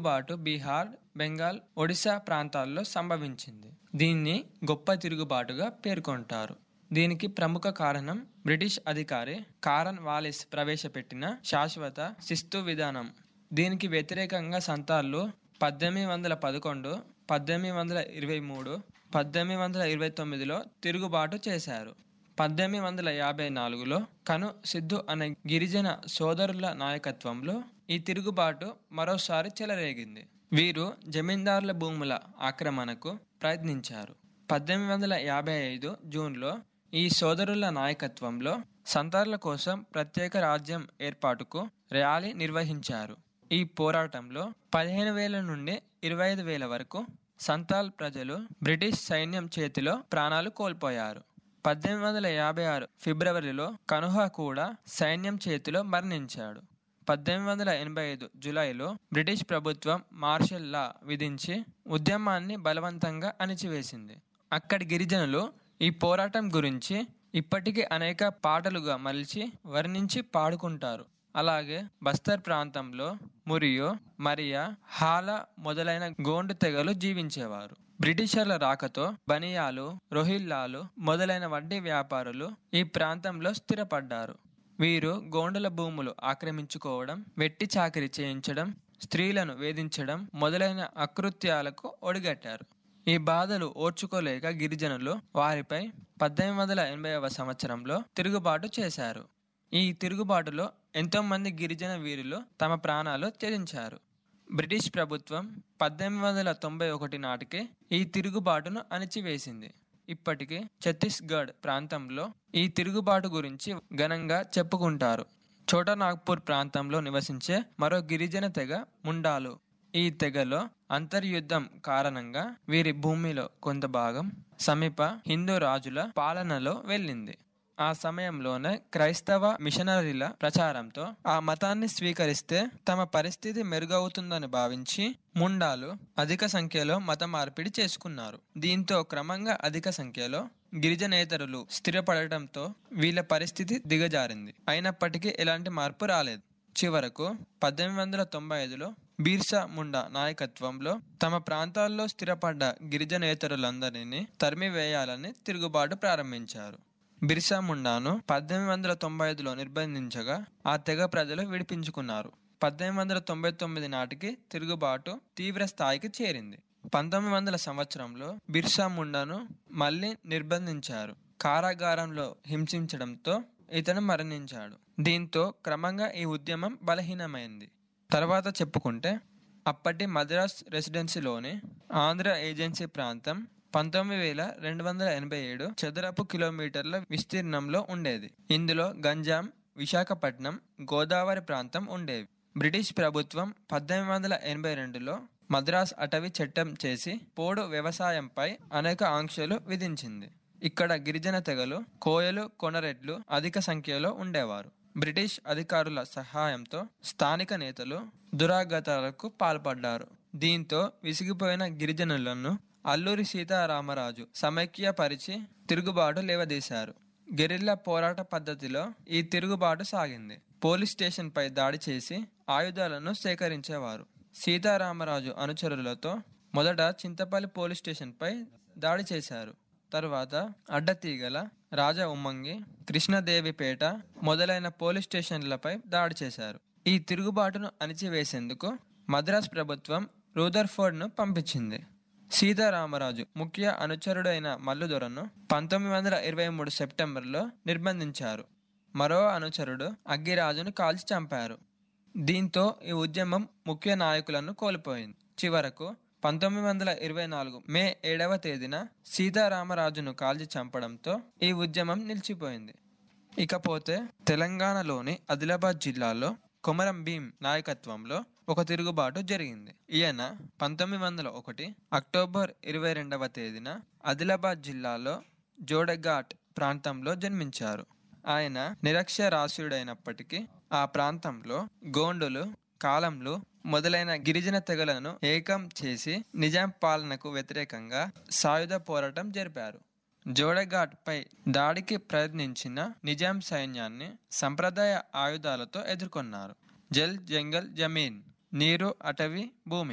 తిరుగుబాటు బీహార్ బెంగాల్ ఒడిశా ప్రాంతాల్లో సంభవించింది దీన్ని గొప్ప తిరుగుబాటుగా పేర్కొంటారు దీనికి ప్రముఖ కారణం బ్రిటిష్ అధికారి కారన్ వాలిస్ ప్రవేశపెట్టిన శాశ్వత శిస్తు విధానం దీనికి వ్యతిరేకంగా సంతాళ్ళు పద్దెనిమిది వందల పదకొండు పద్దెనిమిది వందల ఇరవై మూడు పద్దెనిమిది వందల ఇరవై తొమ్మిదిలో తిరుగుబాటు చేశారు పద్దెనిమిది వందల యాభై నాలుగులో కను సిద్ధు అనే గిరిజన సోదరుల నాయకత్వంలో ఈ తిరుగుబాటు మరోసారి చెలరేగింది వీరు జమీందారుల భూముల ఆక్రమణకు ప్రయత్నించారు పద్దెనిమిది వందల యాభై ఐదు జూన్లో ఈ సోదరుల నాయకత్వంలో సంతార్ల కోసం ప్రత్యేక రాజ్యం ఏర్పాటుకు ర్యాలీ నిర్వహించారు ఈ పోరాటంలో పదిహేను వేల నుండి ఇరవై ఐదు వేల వరకు సంతాల్ ప్రజలు బ్రిటిష్ సైన్యం చేతిలో ప్రాణాలు కోల్పోయారు పద్దెనిమిది వందల యాభై ఆరు ఫిబ్రవరిలో కనుహ కూడా సైన్యం చేతిలో మరణించాడు పద్దెనిమిది వందల ఎనభై ఐదు జూలైలో బ్రిటిష్ ప్రభుత్వం మార్షల్ లా విధించి ఉద్యమాన్ని బలవంతంగా అణిచివేసింది అక్కడి గిరిజనులు ఈ పోరాటం గురించి ఇప్పటికీ అనేక పాటలుగా మలిచి వర్ణించి పాడుకుంటారు అలాగే బస్తర్ ప్రాంతంలో మురియో మరియా హాల మొదలైన గోండు తెగలు జీవించేవారు బ్రిటిషర్ల రాకతో బనియాలు రోహిల్లాలు మొదలైన వడ్డీ వ్యాపారులు ఈ ప్రాంతంలో స్థిరపడ్డారు వీరు గోండుల భూములు ఆక్రమించుకోవడం వెట్టి చాకిరి చేయించడం స్త్రీలను వేధించడం మొదలైన అకృత్యాలకు ఒడిగట్టారు ఈ బాధలు ఓర్చుకోలేక గిరిజనులు వారిపై పద్దెనిమిది వందల ఎనభైవ సంవత్సరంలో తిరుగుబాటు చేశారు ఈ తిరుగుబాటులో ఎంతో మంది గిరిజన వీరులు తమ ప్రాణాలు త్యజించారు బ్రిటిష్ ప్రభుత్వం పద్దెనిమిది వందల తొంభై ఒకటి నాటికే ఈ తిరుగుబాటును అణిచివేసింది ఇప్పటికీ ఛత్తీస్గఢ్ ప్రాంతంలో ఈ తిరుగుబాటు గురించి ఘనంగా చెప్పుకుంటారు చోటా నాగ్పూర్ ప్రాంతంలో నివసించే మరో గిరిజన తెగ ముండాలు ఈ తెగలో అంతర్యుద్ధం కారణంగా వీరి భూమిలో కొంత భాగం సమీప హిందూ రాజుల పాలనలో వెళ్ళింది ఆ సమయంలోనే క్రైస్తవ మిషనరీల ప్రచారంతో ఆ మతాన్ని స్వీకరిస్తే తమ పరిస్థితి మెరుగవుతుందని భావించి ముండాలు అధిక సంఖ్యలో మత మార్పిడి చేసుకున్నారు దీంతో క్రమంగా అధిక సంఖ్యలో గిరిజనేతరులు స్థిరపడటంతో వీళ్ళ పరిస్థితి దిగజారింది అయినప్పటికీ ఎలాంటి మార్పు రాలేదు చివరకు పద్దెనిమిది వందల తొంభై ఐదులో బీర్సా ముండా నాయకత్వంలో తమ ప్రాంతాల్లో స్థిరపడ్డ గిరిజనేతరులందరినీ తరిమివేయాలని తిరుగుబాటు ప్రారంభించారు బిర్సా ముండాను పద్దెనిమిది వందల తొంభై ఐదులో నిర్బంధించగా ఆ తెగ ప్రజలు విడిపించుకున్నారు పద్దెనిమిది వందల తొంభై తొమ్మిది నాటికి తిరుగుబాటు తీవ్ర స్థాయికి చేరింది పంతొమ్మిది వందల సంవత్సరంలో బిర్సా ముండాను మళ్ళీ నిర్బంధించారు కారాగారంలో హింసించడంతో ఇతను మరణించాడు దీంతో క్రమంగా ఈ ఉద్యమం బలహీనమైంది తర్వాత చెప్పుకుంటే అప్పటి మద్రాస్ రెసిడెన్సీలోని ఆంధ్ర ఏజెన్సీ ప్రాంతం పంతొమ్మిది వేల రెండు వందల ఎనభై ఏడు చదరపు కిలోమీటర్ల విస్తీర్ణంలో ఉండేది ఇందులో గంజాం విశాఖపట్నం గోదావరి ప్రాంతం ఉండేవి బ్రిటిష్ ప్రభుత్వం పద్దెనిమిది వందల ఎనభై రెండులో మద్రాస్ అటవీ చట్టం చేసి పోడు వ్యవసాయంపై అనేక ఆంక్షలు విధించింది ఇక్కడ గిరిజన తెగలు కోయలు కొనరెడ్లు అధిక సంఖ్యలో ఉండేవారు బ్రిటిష్ అధికారుల సహాయంతో స్థానిక నేతలు దురాగతాలకు పాల్పడ్డారు దీంతో విసిగిపోయిన గిరిజనులను అల్లూరి సీతారామరాజు సమైక్యపరిచి తిరుగుబాటు లేవదీశారు గెరిల్లా పోరాట పద్ధతిలో ఈ తిరుగుబాటు సాగింది పోలీస్ స్టేషన్ పై దాడి చేసి ఆయుధాలను సేకరించేవారు సీతారామరాజు అనుచరులతో మొదట చింతపల్లి పోలీస్ స్టేషన్ పై దాడి చేశారు తరువాత అడ్డతీగల రాజా ఉమ్మంగి కృష్ణదేవిపేట మొదలైన పోలీస్ స్టేషన్లపై దాడి చేశారు ఈ తిరుగుబాటును అణిచివేసేందుకు మద్రాస్ ప్రభుత్వం రూదర్ఫోర్డ్ను పంపించింది సీతారామరాజు ముఖ్య అనుచరుడైన మల్లుదొరను పంతొమ్మిది వందల ఇరవై మూడు సెప్టెంబర్లో నిర్బంధించారు మరో అనుచరుడు అగ్గిరాజును కాల్చి చంపారు దీంతో ఈ ఉద్యమం ముఖ్య నాయకులను కోల్పోయింది చివరకు పంతొమ్మిది వందల ఇరవై నాలుగు మే ఏడవ తేదీన సీతారామరాజును కాల్చి చంపడంతో ఈ ఉద్యమం నిలిచిపోయింది ఇకపోతే తెలంగాణలోని ఆదిలాబాద్ జిల్లాలో కొమరం భీం నాయకత్వంలో ఒక తిరుగుబాటు జరిగింది ఈయన పంతొమ్మిది వందల ఒకటి అక్టోబర్ ఇరవై రెండవ తేదీన ఆదిలాబాద్ జిల్లాలో జోడఘాట్ ప్రాంతంలో జన్మించారు ఆయన నిరక్షరాస్యుడైనప్పటికీ ఆ ప్రాంతంలో గోండులు కాలంలు మొదలైన గిరిజన తెగలను ఏకం చేసి నిజాం పాలనకు వ్యతిరేకంగా సాయుధ పోరాటం జరిపారు జోడఘాట్ పై దాడికి ప్రయత్నించిన నిజాం సైన్యాన్ని సంప్రదాయ ఆయుధాలతో ఎదుర్కొన్నారు జల్ జంగల్ జమీన్ నీరు అటవీ భూమి